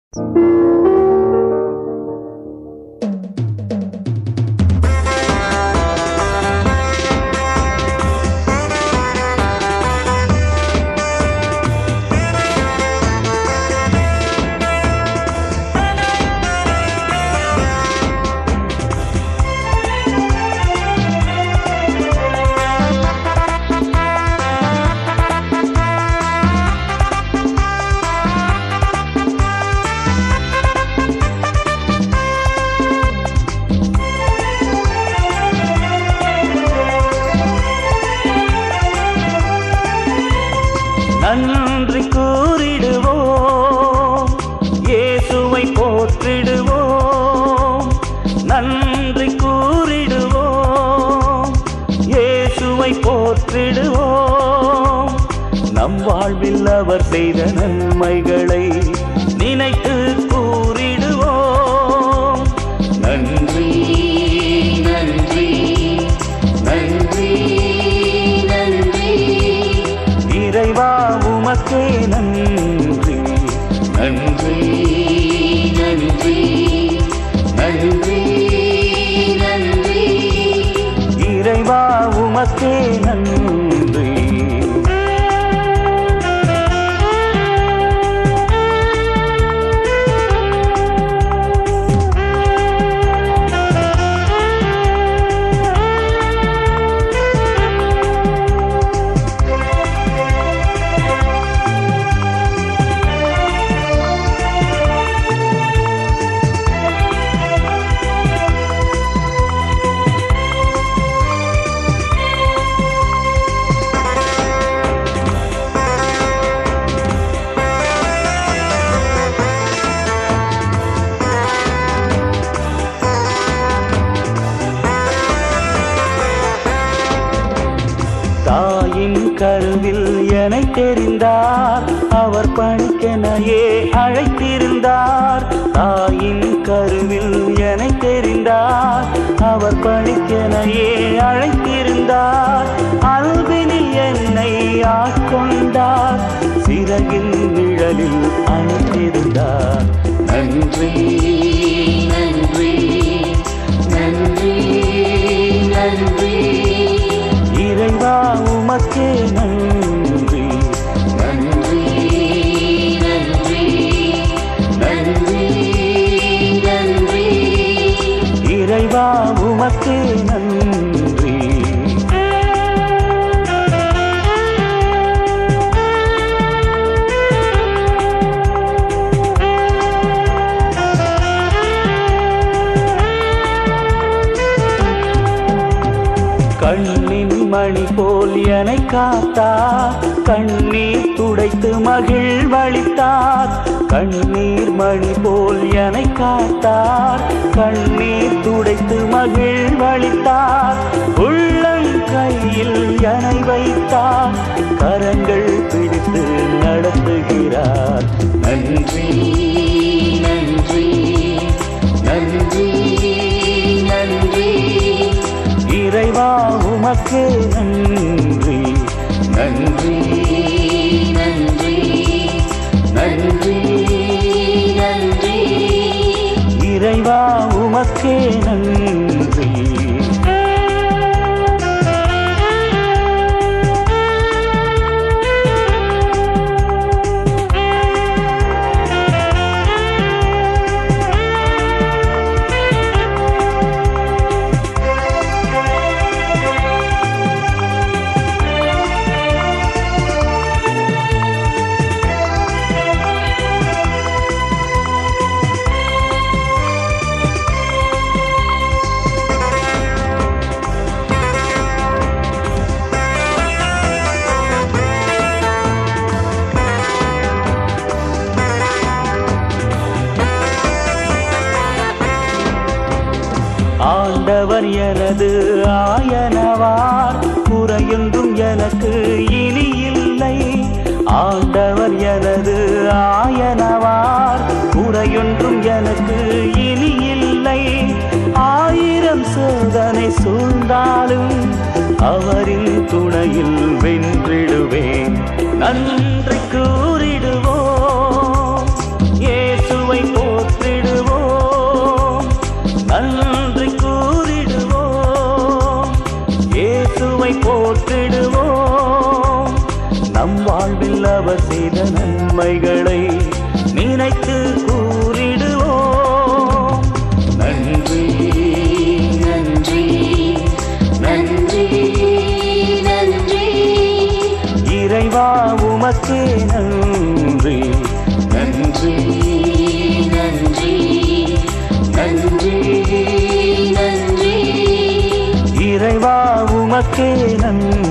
நன்றி கூறிடுவோம் இயேசுவை போற்றிடுவோம் நன்றி கூறிடுவோம் இயேசுவை போற்றிடுவோம் நம் வாழ்வில் அவர் செய்த நன்மைகளை நினைத்து கூறிடுவோம் நன்றி நன்றி நன்றி நன்றி இறைவா உமக்கே நன்றி நன்றி நன்றி நன்றி நன்றி இறைவா உமக்கே நன்றி தாயின் கருவில் எனை தெரிந்தார் அவர் பணிக்கெனையே அழைத்திருந்தார் தாயின் கருவில் எனை தெரிந்தார் அவர் பணிக்கெனையே அழைத்திருந்தார் அல்பினில் என்னை ஆட்கொண்டார் சிறகின் நிழலில் அழைத்திருந்தார் நன்றி நன்றி நன்றி நன்றி இறைவா உமக்கே நன்றி நன்றி நன்றி நன்றி நன்றி இறைவா உமக்கே நன்றி கண்ணின் மணி போல் என்னை காத்தார் கண்ணீர் துடைத்து மகிழ்வளித்தார் கண்ணீர் மணி போல் என்னை காத்தார் கண்ணீர் துடைத்து மகிழ்வளித்தார் உள்ளம் கையில் எனை வைத்தார் கரங்கள் பிடித்து நடத்துகிறார் நன்றி நன்றி நன்றி நன்றி இறைவா உமக்கே நன்றி நன்றி நன்றி நன்றி நன்றி இறைவா உமக்கே நன்றி ஆண்டவர் எனது ஆயனவார் குறையொன்றும் எனக்கு இனி இல்லை ஆண்டவர் எனது ஆயனவார் குறையொன்றும் எனக்கு இனி இல்லை ஆயிரம் சோதனை சூழ்ந்தாலும் அவரின் துணையில் வென்றிடுவேன் நன்றி கூறிடுவோம் இயேசுவை நம் வாழ்வில் அவர் செய்த நன்மைகளை நினைத்து கூறிடுவோம் நன்றி நன்றி நன்றி நன்றி இறைவா உமக்கே நன்றி நன்றி நன்றி நன்றி நன்றி இறைவா உமக்கே நன்றி